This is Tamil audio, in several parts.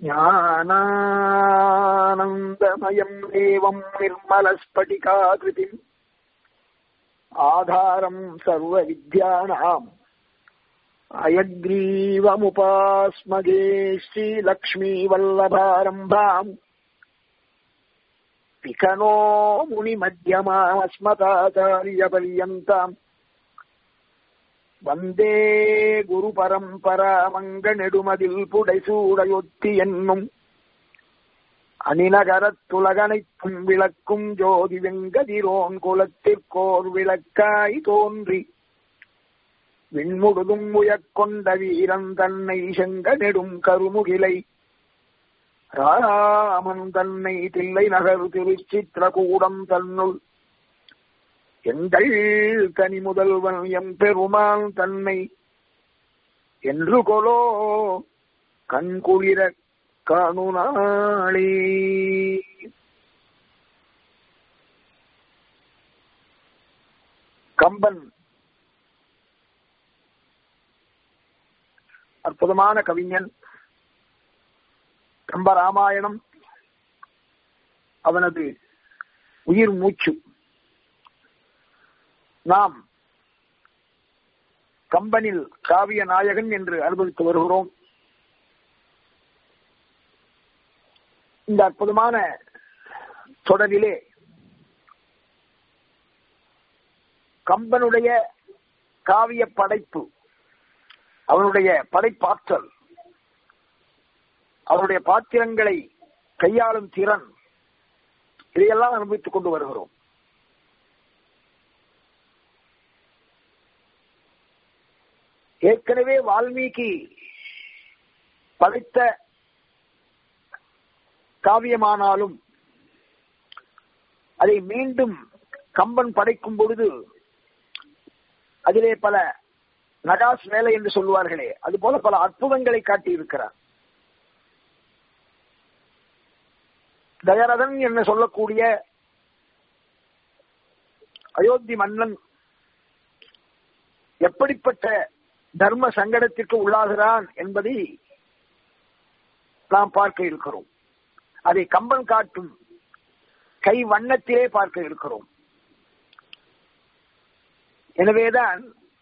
ஞானானந்தமயம் தேவம் நிர்மலஸ்படிகாகிருதிம் ஆதாரம் சர்வ வித்யானாம் அயக்ரீவமுபாஸ்மகே ஸ்ரீலக்ஷ்மீ வல்லபாரம்பாம் பிகனோ முனிமத்தியமாஸ்மதாச்சாரியபர்யந்தாம் வந்தே குரு பரம்பராமங்க நெடுமதில் புடைசூடையொத்தி என்னும் அணிநகரத்துலகனைத்தும் விளக்கும் ஜோதி வெங்கதிரோன் குலத்திற்கோர் விளக்காய் தோன்றி விண்முழுதும் உயக்கொண்ட வீரன் தன்னை செங்க நெடும் கருமுகிலை ராமன் தன்னை தில்லை நகர் திருச்சித்திரகூடம் தன்னுள் எங்கள் கனி முதல்வன் எம் பெருமான் தன்னை என்று கொலோ கண்குளிர காணுநாளே கம்பன் அற்புதமான கவிஞன் கம்பராமாயணம் அவனது உயிர் மூச்சு நாம் கம்பனில் காவிய நாயகன் என்று அனுபவித்து வருகிறோம் இந்த அற்புதமான தொடரிலே கம்பனுடைய காவிய படைப்பு அவனுடைய படைப்பாற்றல் அவருடைய பாத்திரங்களை கையாளும் திறன் இதையெல்லாம் அனுபவித்துக் கொண்டு வருகிறோம் ஏற்கனவே வால்மீகி படைத்த காவியமானாலும் அதை மீண்டும் கம்பன் படைக்கும் பொழுது அதிலே பல நகாஸ் வேலை என்று சொல்லுவார்களே அதுபோல பல அற்புதங்களை காட்டியிருக்கிறார் தயரதன் என்று சொல்லக்கூடிய அயோத்தி மன்னன் எப்படிப்பட்ட தர்ம சங்கடத்திற்கு உள்ளாகிறான் என்பதை நாம் பார்க்க இருக்கிறோம் அதை கம்பன் காட்டும் கை வண்ணத்திலே பார்க்க இருக்கிறோம் எனவேதான்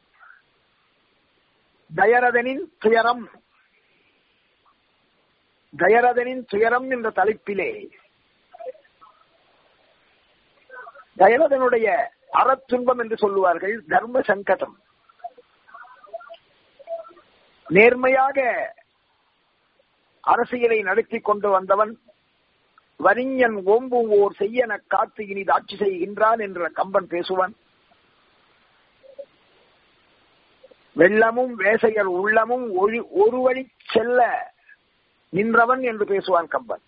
தயரதனின் துயரம் தயரதனின் துயரம் என்ற தலைப்பிலே தயரதனுடைய அறத்துன்பம் என்று சொல்லுவார்கள் தர்ம சங்கடம் நேர்மையாக அரசியலை நடத்தி கொண்டு வந்தவன் வரிஞன் ஓம்புவோர் செய்யன காத்து இனி ஆட்சி செய்கின்றான் என்ற கம்பன் பேசுவான் வெள்ளமும் வேசையர் உள்ளமும் ஒரு வழி செல்ல நின்றவன் என்று பேசுவான் கம்பன்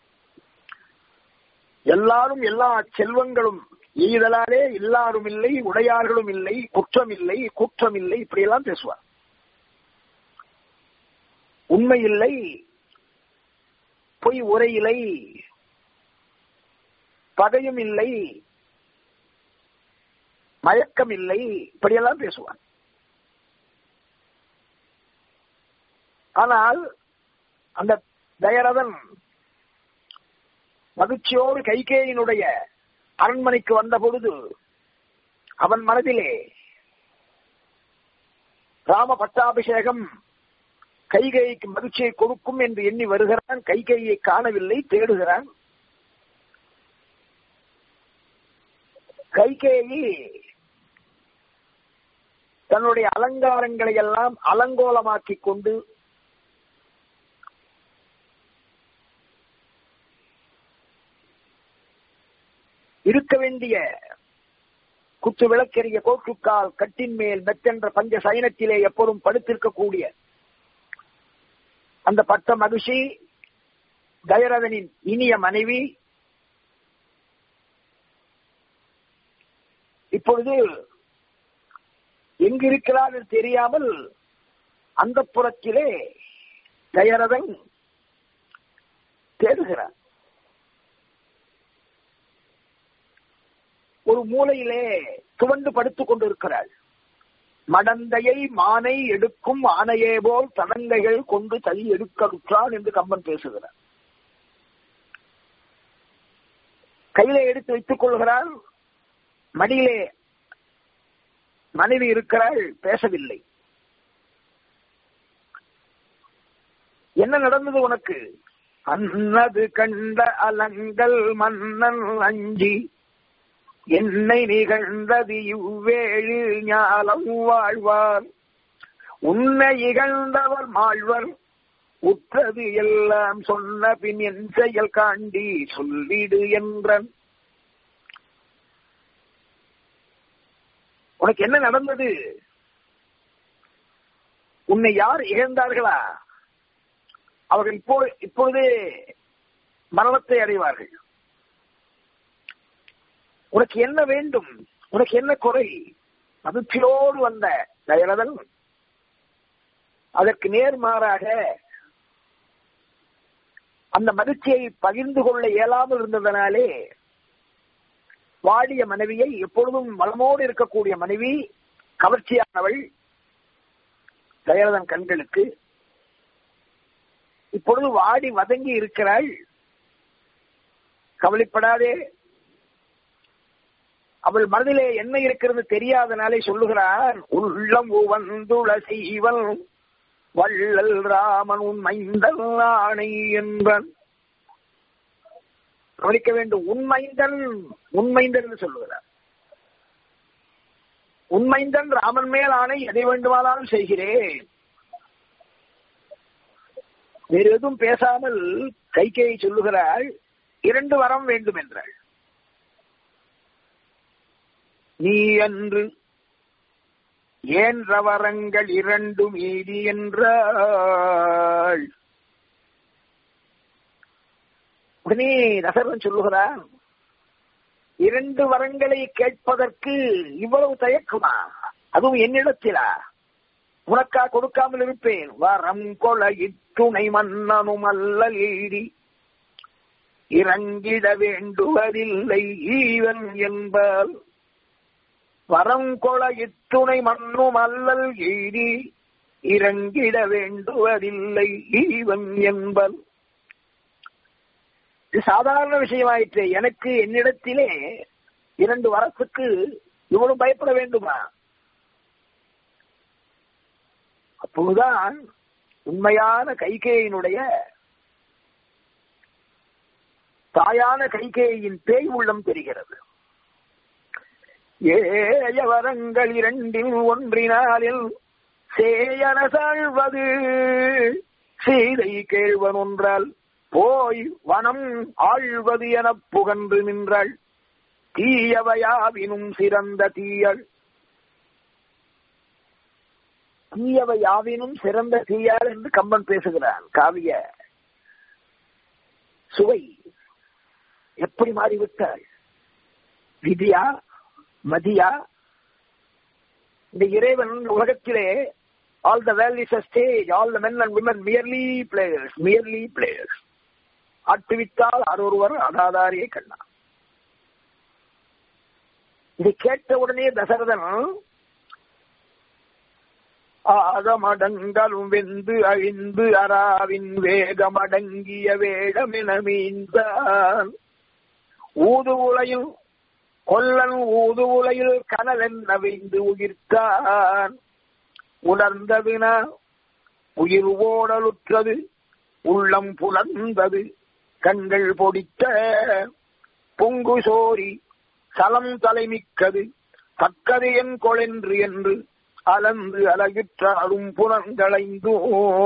எல்லாரும் எல்லா செல்வங்களும் எய்தலாலே எல்லாரும் இல்லை உடையார்களும் இல்லை குற்றம் இல்லை குற்றம் இல்லை இப்படியெல்லாம் பேசுவார் உண்மை இல்லை பொய் உரையிலை பகையும் இல்லை மயக்கம் இல்லை இப்படியெல்லாம் பேசுவான் ஆனால் அந்த தயரதன் மகிழ்ச்சியோடு கைகேயினுடைய அரண்மனைக்கு வந்த பொழுது அவன் மனதிலே ராம பட்டாபிஷேகம் கைகைக்கு மகிழ்ச்சியை கொடுக்கும் என்று எண்ணி வருகிறான் கைகையை காணவில்லை தேடுகிறான் கைகேயி தன்னுடைய அலங்காரங்களை எல்லாம் அலங்கோலமாக்கிக் கொண்டு இருக்க வேண்டிய குத்து விளக்கெறிய கோட்டுக்கால் கட்டின் மேல் மெத்தென்ற பஞ்ச சயனத்திலே எப்போதும் படுத்திருக்கக்கூடிய அந்த பட்ட மகிழ்ச்சி தயரதனின் இனிய மனைவி இப்பொழுது எங்கிருக்கிறார் தெரியாமல் அந்த புறத்திலே தயரதன் தேடுகிறார் ஒரு மூலையிலே துவண்டு படுத்துக் கொண்டிருக்கிறாள் மடந்தையை மானை எடுக்கும் ஆனையே போல் தடங்கைகள் கொண்டு தலி எடுக்கலுற்றான் என்று கம்பன் பேசுகிறார் கையில எடுத்து வைத்துக் கொள்கிறார் மடியிலே மனைவி இருக்கிறாள் பேசவில்லை என்ன நடந்தது உனக்கு அன்னது கண்ட அலங்கள் மன்னன் அஞ்சி என்னை நிகழ்ந்தது இவ்வேழு ஞாலம் வாழ்வார் உன்னை இகழ்ந்தவர் மாழ்வர் உற்றது எல்லாம் சொன்ன பின் என் செயல் காண்டி சொல்லிடு என்றன் உனக்கு என்ன நடந்தது உன்னை யார் இகழ்ந்தார்களா அவர்கள் இப்போ இப்பொழுதே மரணத்தை அடைவார்கள் உனக்கு என்ன வேண்டும் உனக்கு என்ன குறை மகிழ்ச்சியோடு வந்த தயரதன் அதற்கு நேர்மாறாக அந்த மகிழ்ச்சியை பகிர்ந்து கொள்ள இயலாமல் இருந்ததனாலே வாடிய மனைவியை எப்பொழுதும் வளமோடு இருக்கக்கூடிய மனைவி கவர்ச்சியானவள் தயரதன் கண்களுக்கு இப்பொழுது வாடி வதங்கி இருக்கிறாள் கவலைப்படாதே அவள் மனதிலே என்ன இருக்கிறது தெரியாதனாலே சொல்லுகிறான் உள்ளம் வந்துள செய்வன் வள்ளல் ராமன் உன் மைந்தன் ஆணை என்பன் கவனிக்க வேண்டும் உண்மைந்தன் உண்மைந்தன் என்று சொல்லுகிறார் உண்மைந்தன் ராமன் மேல் ஆணை எதை வேண்டுமானாலும் செய்கிறேன் வேறு எதுவும் பேசாமல் கைகையை சொல்லுகிறாள் இரண்டு வரம் வேண்டும் என்றாள் நீ அன்று ஏன் ரவரங்கள் இரண்டு மீதி என்றாள் உடனே தசரன் சொல்லுகிறான் இரண்டு வரங்களை கேட்பதற்கு இவ்வளவு தயக்குமா அதுவும் என்னிடத்திலா உனக்கா கொடுக்காமல் இருப்பேன் வரம் கொல இத்துணை மன்னனும் அல்ல ஏறி இறங்கிட வேண்டுவதில்லை ஈவன் என்பால் வரம் கொல இத்துணை மண்ணும் அல்லல் எய்தி இறங்கிட வேண்டுவதில்லை ஈவன் என்பல் இது சாதாரண விஷயமாயிற்று எனக்கு என்னிடத்திலே இரண்டு வரத்துக்கு இவ்வளவு பயப்பட வேண்டுமா அப்போதுதான் உண்மையான கைகேயினுடைய தாயான கைகேயின் பேய் உள்ளம் தெரிகிறது ஏய வரங்கள் இரண்டில் ஒன்றினாலில் சேயன சாழ்வது சீதை கேள்வன் ஒன்றால் போய் வனம் ஆழ்வது எனப் புகன்று நின்றாள் தீயவையாவினும் சிறந்த தீயள் தீயவை யாவினும் சிறந்த தீயாள் என்று கம்பன் பேசுகிறான் காவிய சுவை எப்படி மாறிவிட்டாள் விதியா மதியா இந்த இறைவன் உலகத்திலே all the world is a stage all the men and women merely players merely players ஆட்டுவித்தால் அறொருவர் அதாதாரியை கண்ணா இதை கேட்ட உடனே தசரதன் ஆதமடங்களும் வெந்து அழிந்து அராவின் வேகமடங்கிய வேடமென மீந்தான் ஊது உலையில் கொல்லன் ஊது உலையில் கனலென் நவிந்து உயிர்த்தான் உணர்ந்ததுனா உயிர் ஓடலுற்றது உள்ளம் புலர்ந்தது கண்கள் பொடித்த பொங்கு சோரி சலம் தலைமிக்கது தக்கது என் கொளென்று என்று அலந்து அழகிற்றாலும் புலங்களைந்தோ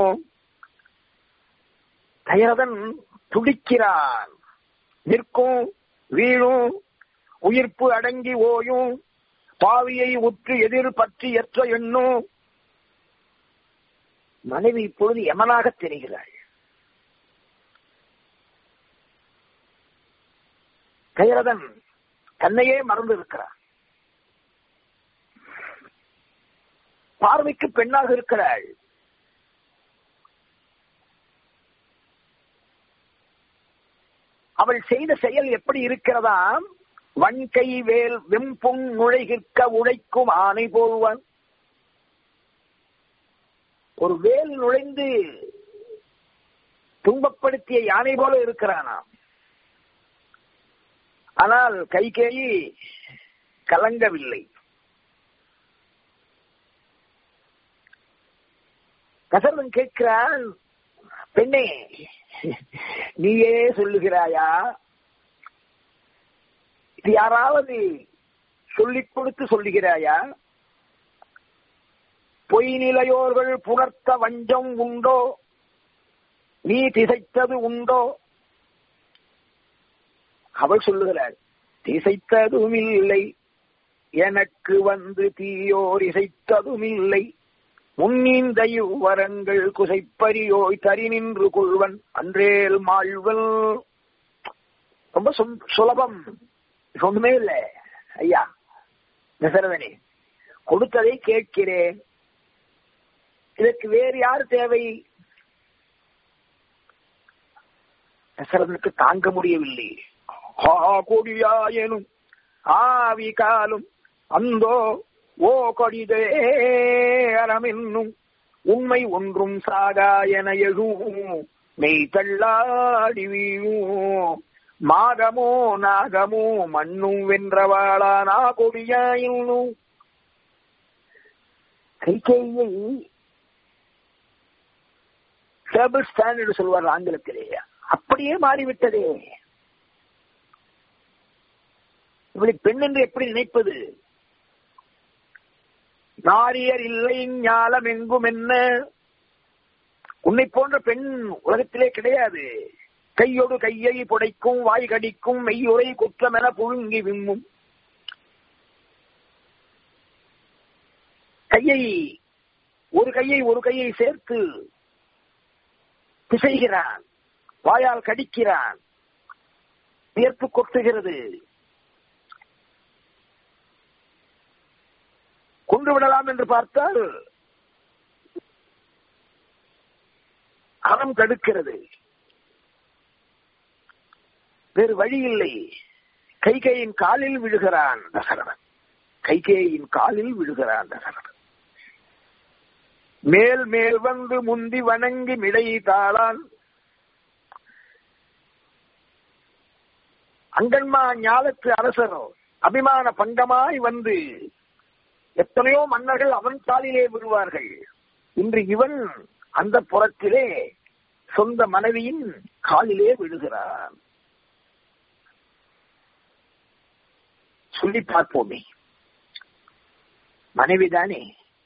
தயரதன் துடிக்கிறான் நிற்கும் வீழும் உயிர்ப்பு அடங்கி ஓயும் பாவியை உற்று எதிர் பற்றி எற்ற எண்ணும் மனைவி இப்பொழுது யமனாக தெரிகிறாள் கைரதன் தன்னையே மறந்து இருக்கிறார் பார்வைக்கு பெண்ணாக இருக்கிறாள் அவள் செய்த செயல் எப்படி இருக்கிறதாம் வன்கை வேல் வெம்புங் நுழைகிற்க உழைக்கும் ஆணை போல்வன் ஒரு வேல் நுழைந்து துன்பப்படுத்திய யானை போல இருக்கிறானாம் ஆனால் கைகேயி கலங்கவில்லை கசர்வன் கேட்கிறான் பெண்ணே நீயே சொல்லுகிறாயா இது யாராவது சொல்லிக் கொடுத்து சொல்லுகிறாயா பொய் நிலையோர்கள் புணர்த்த வஞ்சம் உண்டோ நீ திசைத்தது உண்டோ அவள் சொல்லுகிறாள் திசைத்ததும் இல்லை எனக்கு வந்து தீயோர் இசைத்ததும் இல்லை முன்னீந்த இவ்வரங்கள் குசைப்பரியோய் தரி நின்று கொள்வன் அன்றேல் மாழ்வல் ரொம்ப சுலபம் ஒண்ணுமே இல்ல ஐயா தசரதனே கொடுத்ததை கேட்கிறேன் இதற்கு வேறு யார் தேவை தசரதனுக்கு தாங்க முடியவில்லை ஆ கொடியாயனும் ஆவி காலும் அந்தோ ஓ கொடிதே அறமென்னும் உண்மை ஒன்றும் சாகா என எழுவும் மெய் தள்ளாடி வீழும் மாகமோ நாகமோ மண்ணும் வென்றவாளா நா கொடியாயினும் கைகையை டேபிள் ஸ்டாண்டர்ட் சொல்வார் ஆங்கிலத்திலே அப்படியே மாறிவிட்டதே இவளை பெண் என்று எப்படி நினைப்பது நாரியர் இல்லை ஞாலம் எங்கும் என்ன உன்னை போன்ற பெண் உலகத்திலே கிடையாது கையோடு கையை புடைக்கும் வாய் கடிக்கும் மெய்யுரை குற்றம் என புழுங்கி விம்மும் கையை ஒரு கையை ஒரு கையை சேர்த்து பிசைகிறான் வாயால் கடிக்கிறான் வியர்ப்பு கொட்டுகிறது கொண்டு விடலாம் என்று பார்த்தால் அறம் தடுக்கிறது வேறு வழி இல்லை கைகையின் காலில் விழுகிறான் தசரதன் கைகேயின் காலில் விழுகிறான் தசரதன் மேல் மேல் வந்து முந்தி வணங்கி மிடை தாளான் அங்கன்மா ஞாலத்து அரசரோ அபிமான பங்கமாய் வந்து எத்தனையோ மன்னர்கள் அவன் காலிலே விழுவார்கள் இன்று இவன் அந்த புறத்திலே சொந்த மனைவியின் காலிலே விழுகிறான் சொல்லி பார்ப்போமே மனைவிதானே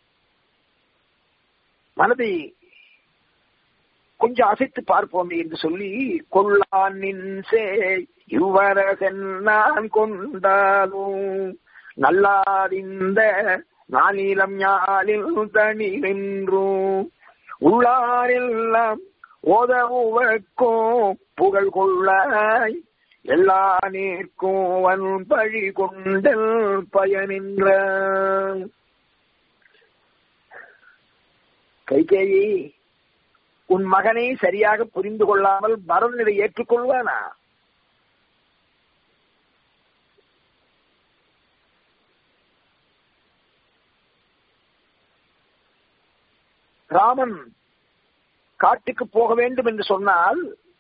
மனதை கொஞ்சம் அசைத்து பார்ப்போமே என்று சொல்லி கொள்ளான் நின்சே இவ்வரசன் நான் கொண்டாலும் நல்லாதிந்த நானிலம் ஞானில் தனி நின்றும் உள்ளாரெல்லாம் ஓதவுவக்கும் புகழ் கொள்ளாய் எல்லா நீர்க்கும் வன் பழி கொண்டல் பயனின்ற கைகேயி உன் மகனை சரியாக புரிந்து கொள்ளாமல் பரதன் இதை ஏற்றுக்கொள்வானா ராமன் காட்டுக்கு போக வேண்டும் என்று சொன்னால்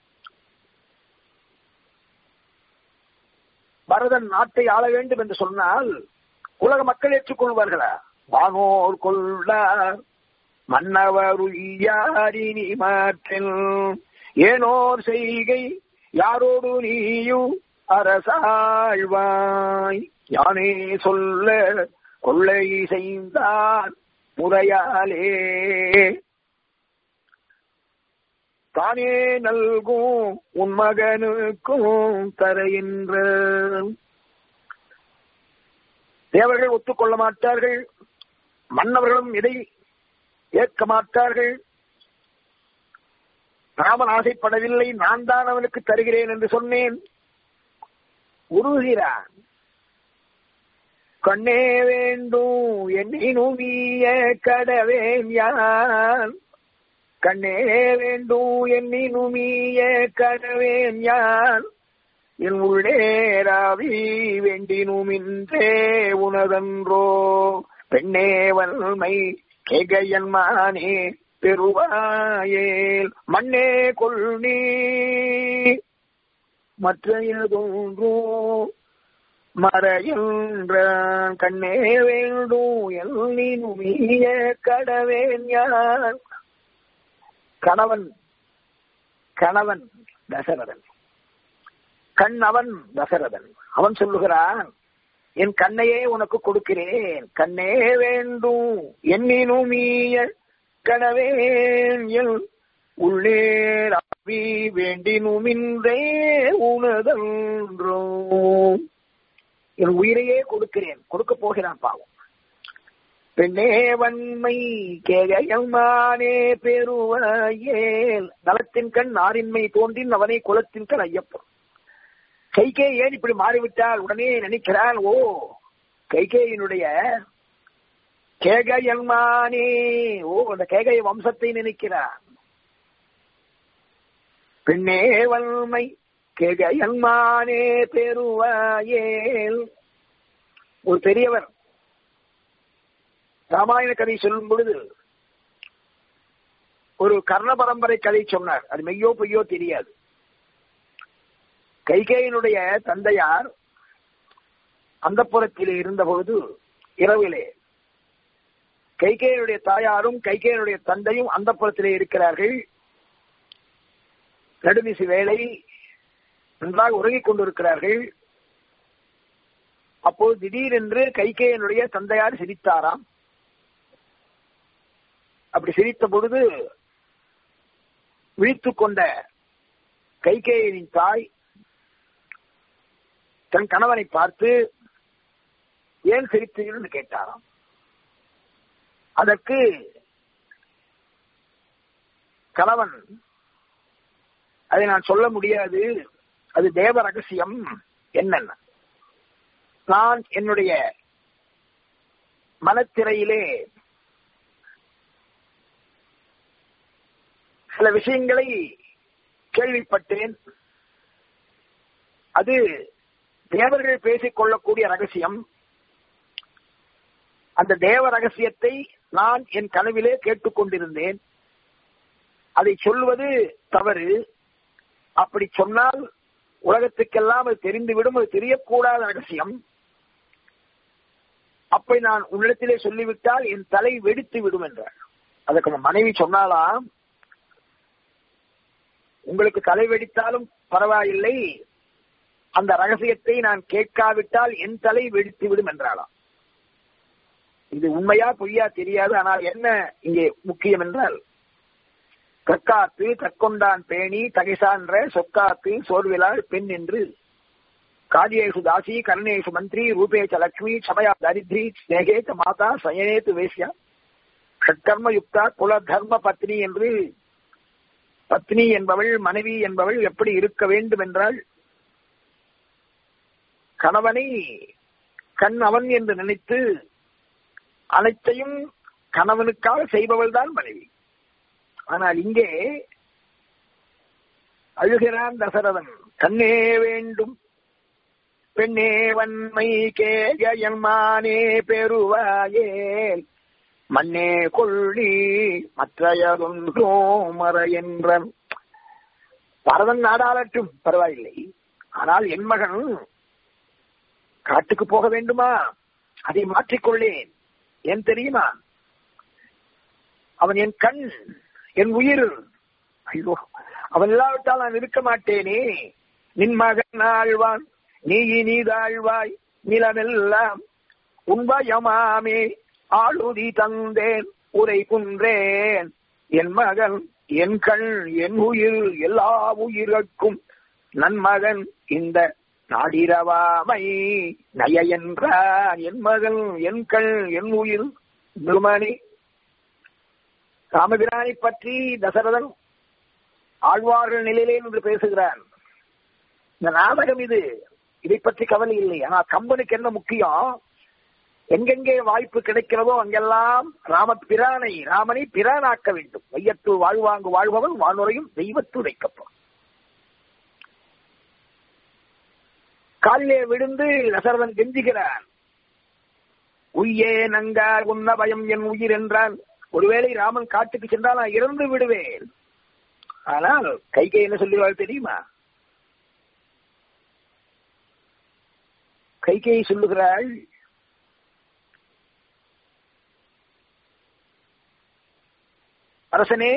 பரதன் நாட்டை ஆள வேண்டும் என்று சொன்னால் உலக மக்கள் ஏற்றுக்கொள்வார்களா வானோர் கொள்ளார் மன்னவருயாரினி மாற்றில் ஏனோர் செய்கை யாரோடு நீயும் அரசாழ்வாய் யானே சொல்ல கொள்ளை செய்தான் முறையாலே தானே நல்கும் உன் மகனுக்கும் தரையின்ற தேவர்கள் ஒத்துக்கொள்ள மாட்டார்கள் மன்னவர்களும் இதை ஏற்க மாட்டார்கள் ராமன் ஆசைப்படவில்லை நான் தான் அவனுக்கு தருகிறேன் என்று சொன்னேன் உருகிறான் கண்ணே வேண்டும் என்னினும் நீய கடவேன் யான் கண்ணே வேண்டும் என்னினும் நீய கடவேன் யான் என் உள்ளேராவி வேண்டினுமின்றே உனதன்றோ பெண்ணே வன்மை கேகையன் மானே பெருவாயேல் மண்ணே கொள் நீ மற்றையதொன்றும் மறையன்ற கண்ணே வேண்டும் எல்லினுமிய கடவேன் யான் கணவன் கணவன் தசரதன் கண் அவன் தசரதன் அவன் சொல்லுகிறான் என் கண்ணையே உனக்கு கொடுக்கிறேன் கண்ணே வேண்டும் எண்ணினுமிய கனவேன் எல் உள்ளே அவி வேண்டினுமின்றே உணதன்றோ என் உயிரையே கொடுக்கிறேன் கொடுக்க போகிறான் பாவம் பெண்ணே வன்மை கேகயமானே பெருவாயேல் நலத்தின் கண் நாரின்மை தோன்றின் அவனை குலத்தின் கண் ஐயப்பன் கைகே ஏன் இப்படி மாறிவிட்டால் உடனே நினைக்கிறான் ஓ கைகேயினுடைய கேகயன்மானே ஓ அந்த கேகய வம்சத்தை நினைக்கிறான் பெண்ணே வன்மை கேகயன்மானே பெருவாயேல் ஒரு பெரியவர் ராமாயண கதை சொல்லும் பொழுது ஒரு கர்ண பரம்பரை கதை சொன்னார் அது மெய்யோ பொய்யோ தெரியாது கைகேயினுடைய தந்தையார் அந்த புறத்திலே இருந்தபொழுது இரவிலே கைகேயனுடைய தாயாரும் கைகேயனுடைய தந்தையும் அந்த புறத்திலே இருக்கிறார்கள் நடுநிசி வேலை நன்றாக உறங்கிக் கொண்டிருக்கிறார்கள் அப்போது திடீரென்று கைகேயனுடைய தந்தையார் சிரித்தாராம் அப்படி சிரித்த பொழுது விழித்துக் கொண்ட கைகேயனின் தாய் தன் கணவனை பார்த்து ஏன் சிரித்தீர்கள் கேட்டாராம் அதற்கு கணவன் அதை நான் சொல்ல முடியாது அது தேவ ரகசியம் என்னென்ன நான் என்னுடைய மனத்திரையிலே சில விஷயங்களை கேள்விப்பட்டேன் அது தேவர்கள் பேசிக் கொள்ளக்கூடிய ரகசியம் அந்த தேவ ரகசியத்தை நான் என் கனவிலே கேட்டுக்கொண்டிருந்தேன் அதை சொல்வது தவறு அப்படி சொன்னால் உலகத்துக்கெல்லாம் அது தெரிந்துவிடும் அது தெரியக்கூடாத ரகசியம் அப்படி நான் உன்னிடத்திலே சொல்லிவிட்டால் என் தலை வெடித்து விடும் என்றார் அதுக்கு மனைவி சொன்னாலாம் உங்களுக்கு தலை வெடித்தாலும் பரவாயில்லை அந்த ரகசியத்தை நான் கேட்காவிட்டால் என் தலை வெடித்து விடும் என்றாலாம் இது உண்மையா பொய்யா தெரியாது ஆனால் என்ன இங்கே முக்கியம் என்றால் கக்காத்து கற்கொண்டான் பேணி தகைசான்ற சொக்காத்து சோர்விலால் பெண் என்று காரியேஷு தாசி கர்ணேஷு மந்திரி ரூபேச்ச லட்சுமி சமயா தரித்ரி ஸ்நேகேச்ச மாதா சயனேத்து வேசியா ஷட்கர்ம யுக்தா குல தர்ம பத்னி என்று பத்னி என்பவள் மனைவி என்பவள் எப்படி இருக்க வேண்டும் என்றால் கணவனை கண் அவன் என்று நினைத்து அனைத்தையும் கணவனுக்காக செய்பவள் தான் மனைவி ஆனால் இங்கே அழுகிறான் தசரதன் கண்ணே வேண்டும் பெண்ணே வன்மை கேகயன்மானே பெருவாயே மண்ணே கொள்ளி மற்றையதொன்றோ மற என்றன் பரதன் நாடாளட்டும் பரவாயில்லை ஆனால் என் மகன் காட்டுக்கு போக வேண்டுமா அதை மாற்றிக்கொள்ளேன் ஏன் தெரியுமா அவன் என் கண் என் உயிர் ஐயோ அவன் இல்லாவிட்டால் நான் இருக்க மாட்டேனே நின் மகன் ஆழ்வான் நீ நீதாழ்வாய் நிலமெல்லாம் உண்பயமாமே ஆளுதி தந்தேன் உரை குன்றேன் என் மகன் என் கண் என் உயிர் எல்லா உயிர்கட்கும் நன்மகன் இந்த நாடிரவாமை நய என்றான் என் மகன் என் கண் என் உயிர் நிர்மணி ராமபிரானை பற்றி தசரதன் ஆழ்வார்கள் நிலையிலே என்று பேசுகிறான் இந்த நாடகம் இது இதை பற்றி கவலை இல்லை ஆனா கம்பனுக்கு என்ன முக்கியம் எங்கெங்கே வாய்ப்பு கிடைக்கிறதோ அங்கெல்லாம் ராம பிரானை ராமனை பிரானாக்க வேண்டும் வையத்து வாழ்வாங்கு வாழ்பவன் வானுரையும் தெய்வத்து வைக்கப்படும் காலிலே விழுந்து தசரதன் கெஞ்சுகிறான் உய்யே நங்கார் உன்ன பயம் என் உயிர் என்றான் ஒருவேளை ராமன் காட்டுக்கு சென்றால் நான் இறந்து விடுவேன் ஆனால் கைகை என்ன சொல்லுவாள் தெரியுமா கைகை சொல்லுகிறாள் அரசனே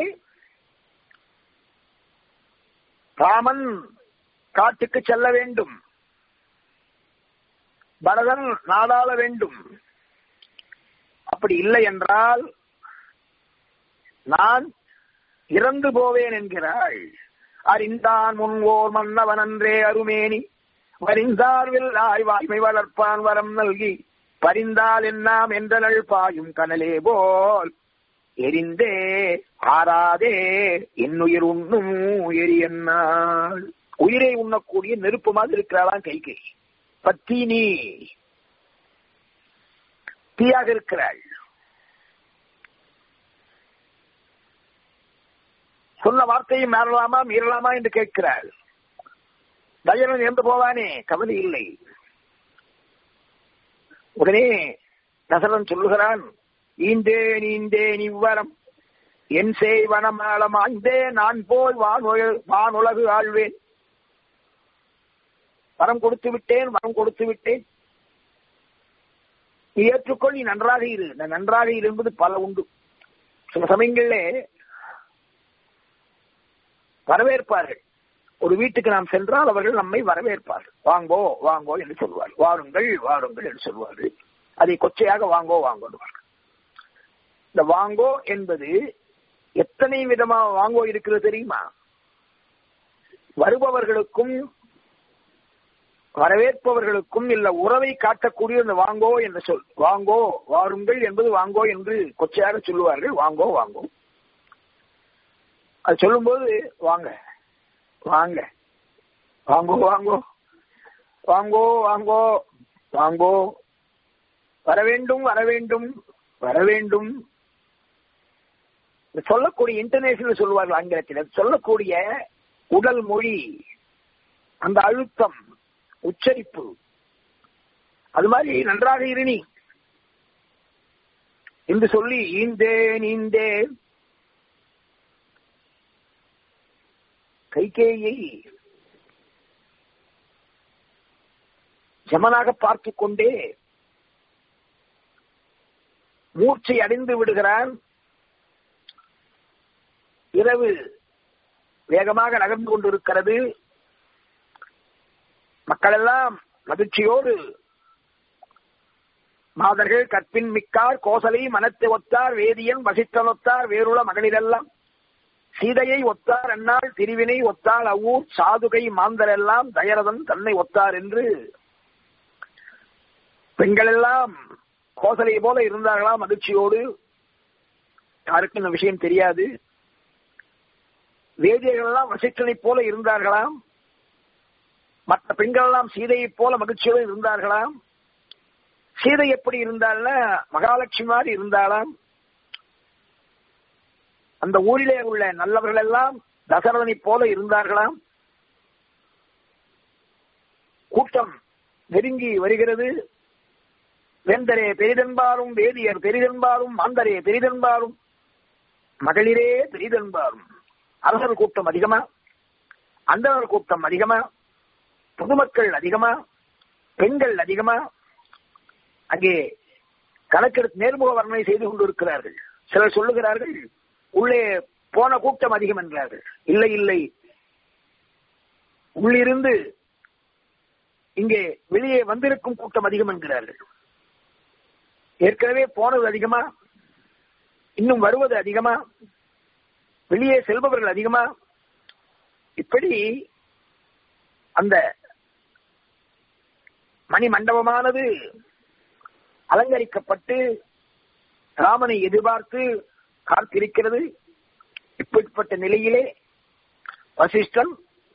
ராமன் காட்டுக்கு செல்ல வேண்டும் பரதன் நாடாள வேண்டும் அப்படி இல்லை என்றால் நான் இறந்து போவேன் என்கிறாள் அறிந்தான் முன்வோர் மன்னவன் அன்றே அருமேனி வரிந்தார்வில் ஆய்வாய்மை வளர்ப்பான் வரம் நல்கி பரிந்தால் என்னாம் என்றனள் பாயும் கனலே போல் எரிந்தே ஆறாதே என்னுயிர் உண்ணும் எரியன்னாள் உயிரை உண்ணக்கூடிய நெருப்பு மாதிரி இருக்கிறாளாம் கைகை பத்தினி தீயாக இருக்கிறாள் சொன்ன வார்த்தையை மாறலாமா மீறலாமா என்று கேட்கிறாள் தயனன் இறந்து போவானே கவலை இல்லை உடனே தசரன் சொல்லுகிறான் ஈந்தேன் ஈந்தேன் இவ்வரம் என் செய் வனமாளம் ஆய்ந்தே நான் போய் வானுல வானுலகு ஆழ்வேன் வரம் கொடுத்து விட்டேன் வரம் கொடுத்து விட்டேன் நீ ஏற்றுக்கொள் நீ நன்றாக இரு நான் நன்றாக இரு என்பது பல உண்டு சில சமயங்களிலே வரவேற்பார்கள் ஒரு வீட்டுக்கு நாம் சென்றால் அவர்கள் நம்மை வரவேற்பார்கள் வாங்கோ வாங்கோ என்று சொல்வார் வாருங்கள் வாருங்கள் என்று சொல்வார்கள் அதை கொச்சையாக வாங்கோ வாங்கோடுவார்கள் இந்த வாங்கோ என்பது எத்தனை விதமா வாங்கோ இருக்கிறது தெரியுமா வருபவர்களுக்கும் வரவேற்பவர்களுக்கும் இல்ல உறவை காட்டக்கூடிய இந்த வாங்கோ என்ற சொல் வாங்கோ வாருங்கள் என்பது வாங்கோ என்று கொச்சையாக சொல்லுவார்கள் வாங்கோ வாங்கோ அது சொல்லும்போது வாங்க வாங்க வாங்கோ வாங்கோ வாங்கோ வாங்கோ வாங்கோ வர வேண்டும் வர வேண்டும் வர வேண்டும் சொல்லக்கூடிய இன்டர்நேஷனல் சொல்லுவார்கள் ஆங்கிலத்தில் சொல்லக்கூடிய உடல் மொழி அந்த அழுத்தம் உச்சரிப்பு அது மாதிரி நன்றாக இருநி என்று சொல்லி ஈந்தேன் ஈந்தேன் கைகேயை ஜமனாக பார்த்து கொண்டே மூர்ச்சை அடைந்து விடுகிறான் இரவு வேகமாக நகர்ந்து கொண்டிருக்கிறது மக்கள் எல்லாம் மகிழ்ச்சியோடு மாதர்கள் கற்பின் மிக்கார் கோசலை மனத்தை ஒத்தார் வேதியன் வசித்தன் ஒத்தார் வேறுள மகளிரெல்லாம் சீதையை ஒத்தார் அண்ணாள் திருவினை ஒத்தாள் அவ்வூர் சாதுகை மாந்தர் எல்லாம் தயரதன் தன்னை ஒத்தார் என்று பெண்கள் எல்லாம் கோசலை போல இருந்தார்களாம் மகிழ்ச்சியோடு யாருக்கும் இந்த விஷயம் தெரியாது வேதியர்கள் எல்லாம் வசித்தனை போல இருந்தார்களாம் மற்ற பெண்கள் எல்லாம் சீதையைப் போல மகிழ்ச்சியோடு இருந்தார்களாம் சீதை எப்படி இருந்தாள்னா மகாலட்சுமி மாதிரி இருந்தாளாம் அந்த ஊரிலே உள்ள நல்லவர்கள் எல்லாம் தசரதனை போல இருந்தார்களாம் கூட்டம் நெருங்கி வருகிறது வேந்தரே பெரிதென்பாரும் வேதியர் பெரிதென்பாரும் மாந்தரே பெரிதென்பாரும் மகளிரே பெரிதென்பாரும் அரசர் கூட்டம் அதிகமா அந்தனர் கூட்டம் அதிகமா பொதுமக்கள் அதிகமா பெண்கள் அதிகமா அங்கே கணக்கெடுத்து நேர்முக வர்ணனை செய்து கொண்டிருக்கிறார்கள் சிலர் சொல்லுகிறார்கள் உள்ளே போன கூட்டம் அதிகம் என்றார்கள் இல்லை இல்லை உள்ளிருந்து இங்கே வெளியே வந்திருக்கும் கூட்டம் அதிகம் என்கிறார்கள் ஏற்கனவே போனது அதிகமா இன்னும் வருவது அதிகமா வெளியே செல்பவர்கள் அதிகமா இப்படி அந்த மணி மண்டபமானது அலங்கரிக்கப்பட்டு ராமனை எதிர்பார்த்து காத்திருக்கிறது இப்படிப்பட்ட நிலையிலே வசிஷ்டன்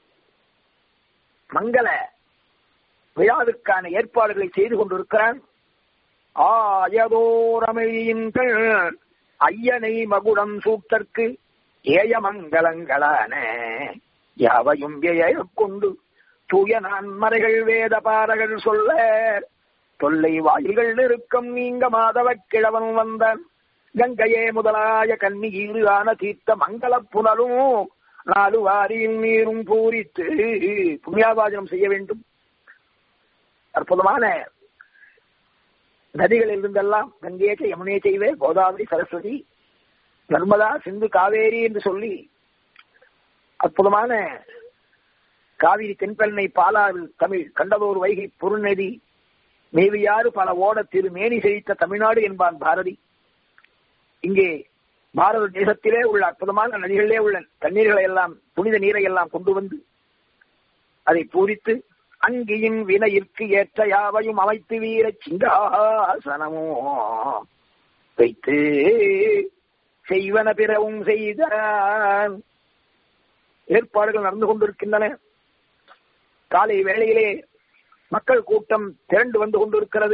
மங்கள விழாவிற்கான ஏற்பாடுகளை செய்து கொண்டிருக்கிறான் ஆயதோரமையின் ஐயனை மகுடம் சூட்டற்கு ஏயமங்கலங்களான யாவையும் கொண்டு தூய நான்மறைகள் வேத பாரகள் சொல்ல தொல்லை வாயில்கள் நெருக்கம் நீங்க மாதவ கிழவன் வந்தான் கங்கையே முதலாய கன்னி ஈறு ஆன தீர்த்த மங்கள புனலும் நாலு வாரியின் நீரும் பூரித்து புண்ணியாபாஜனம் செய்ய வேண்டும் அற்புதமான நதிகளில் இருந்தெல்லாம் கங்கேச்ச யமுனே செய்வே கோதாவரி சரஸ்வதி நர்மதா சிந்து காவேரி என்று சொல்லி அற்புதமான காவிரி தென்பெண்ணை பாலாறு தமிழ் கண்டதோர் வைகை பொருநதி மேவியாறு பல ஓட திரு மேனி செழித்த தமிழ்நாடு என்பான் பாரதி இங்கே பாரத தேசத்திலே உள்ள அற்புதமான நதிகளிலே உள்ள தண்ணீர்களை எல்லாம் புனித நீரை எல்லாம் கொண்டு வந்து அதை பூரித்து அங்கியின் வினையிற்கு ஏற்ற யாவையும் அமைத்து வீர சிங்காசனமோ வைத்து செய்வன பிறவும் செய்தான் ஏற்பாடுகள் நடந்து கொண்டிருக்கின்றன காலை வேளையிலே மக்கள் கூட்டம் திரண்டு வந்து கொண்டிருக்கிறது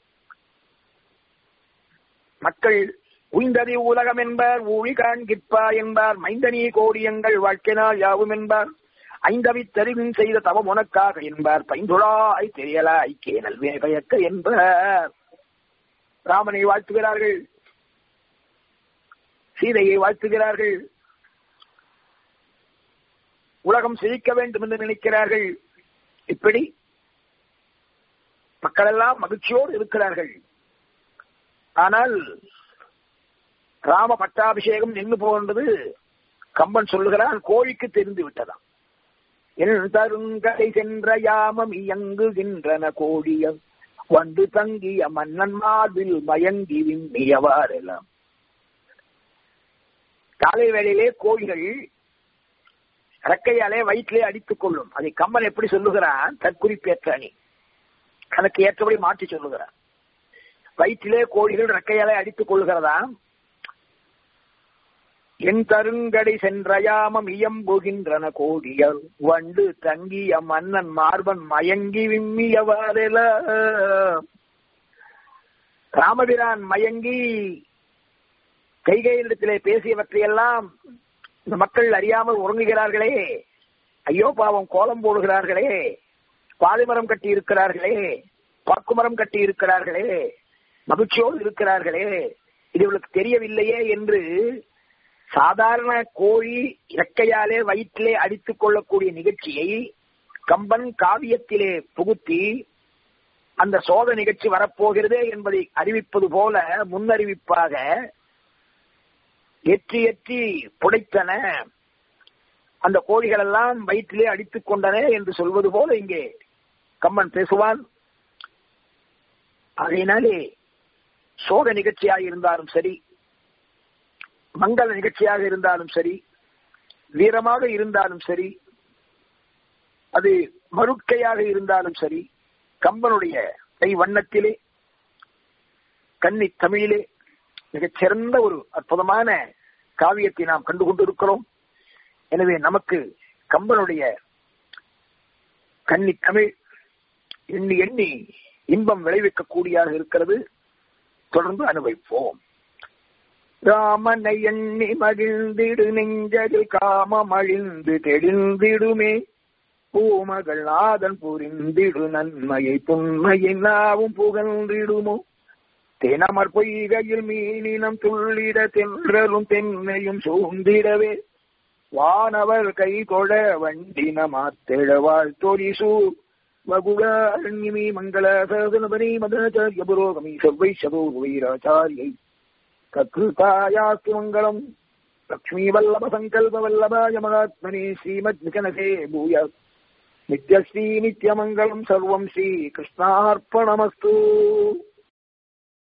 மக்கள் உய்ந்ததி உலகம் என்பார் ஊழி காண்கிற்பா என்பார் மைந்தனி கோடியங்கள் வாழ்க்கையினால் யாவும் என்பார் ஐந்தவி தெரிவின் செய்த தவம் உனக்காக என்பார் பைந்துழாய் தெரியலாய் கேனல் வேகையக்க என்பார் ராமனை வாழ்த்துகிறார்கள் சீதையை வாழ்த்துகிறார்கள் உலகம் செழிக்க வேண்டும் என்று நினைக்கிறார்கள் இப்படி மக்கள் எல்லாம் மகிழ்ச்சியோடு இருக்கிறார்கள் ஆனால் ராம பட்டாபிஷேகம் நின்று போகின்றது கம்பன் சொல்லுகிறான் கோழிக்கு தெரிந்து விட்டதாம் என் தருங்கடை சென்ற யாமம் இயங்குகின்றன கோழியம் வந்து தங்கிய மன்னன் மார்பில் மயங்கி விண்ணியவாறெல்லாம் காலை வேளையிலே கோழிகள் ரெக்கையாலே வயிற்றிலே அடித்துக் கொள்ளும் அதை கம்பன் எப்படி சொல்லுகிறான் தற்குறிப்பேற்ற அணி தனக்கு ஏற்றபடி மாற்றி சொல்லுகிறான் வயிற்றிலே கோழிகள் ரெக்கையாலே அடித்துக் கொள்கிறதாம் என் தருங்கடை சென்றயாமம் இயம்புகின்றன கோடியல் வண்டு தங்கிய மன்னன் மார்பன் மயங்கி விம்மியவாறெல ராமபிரான் மயங்கி கைகையிடத்திலே பேசியவற்றையெல்லாம் இந்த மக்கள் அறியாமல் உறங்குகிறார்களே ஐயோ பாவம் கோலம் போடுகிறார்களே பாலிமரம் கட்டி இருக்கிறார்களே பாக்குமரம் கட்டி இருக்கிறார்களே மகிழ்ச்சியோடு இருக்கிறார்களே இது இவளுக்கு தெரியவில்லையே என்று சாதாரண கோழி இறக்கையாலே வயிற்றிலே அடித்துக் கொள்ளக்கூடிய நிகழ்ச்சியை கம்பன் காவியத்திலே புகுத்தி அந்த சோத நிகழ்ச்சி வரப்போகிறதே என்பதை அறிவிப்பது போல முன்னறிவிப்பாக எற்றி எற்றி புடைத்தன அந்த கோழிகள் எல்லாம் வயிற்றிலே அடித்துக் கொண்டன என்று சொல்வது போல இங்கே கம்மன் பேசுவான் அதனாலே சோக நிகழ்ச்சியாக இருந்தாலும் சரி மங்கள நிகழ்ச்சியாக இருந்தாலும் சரி வீரமாக இருந்தாலும் சரி அது மருட்கையாக இருந்தாலும் சரி கம்பனுடைய கை வண்ணத்திலே கன்னி தமிழிலே மிகச் சிறந்த ஒரு அற்புதமான காவியத்தை நாம் கண்டு கொண்டிருக்கிறோம் எனவே நமக்கு கம்பனுடைய கன்னி தமிழ் எண்ணி எண்ணி இன்பம் விளைவிக்கக்கூடியதாக இருக்கிறது தொடர்ந்து அனுபவிப்போம் ராமனை எண்ணி மகிழ்ந்திடு நெஞ்சதில் காமம் அழிந்து தெளிந்திடுமே பூமகள் நாதன் புரிந்திடு நன்மையை புண்மையை நாவும் புகழ்ந்திடுமோ தெனமர் பொய்கையில் மீனினம் துள்ளிட தென்றலும் தென்னையும் சூழ்ந்திடவே வானவர் கை தொழ வண்டின மாத்தெழவாள் தொரிசு வகுலாரண்யமி மங்கள சதனபனி மதாச்சாரிய புரோகமி செவ்வை சதோ வீராச்சாரியை கத்ருதாயாஸ்து மங்களம் லக்ஷ்மீ வல்லப சங்கல்ப வல்லபாய மகாத்மனே ஸ்ரீமத் நிகனசே பூய நித்யஸ்ரீ நித்யமங்கலம் சர்வம் ஸ்ரீ கிருஷ்ணார்ப்பணமஸ்து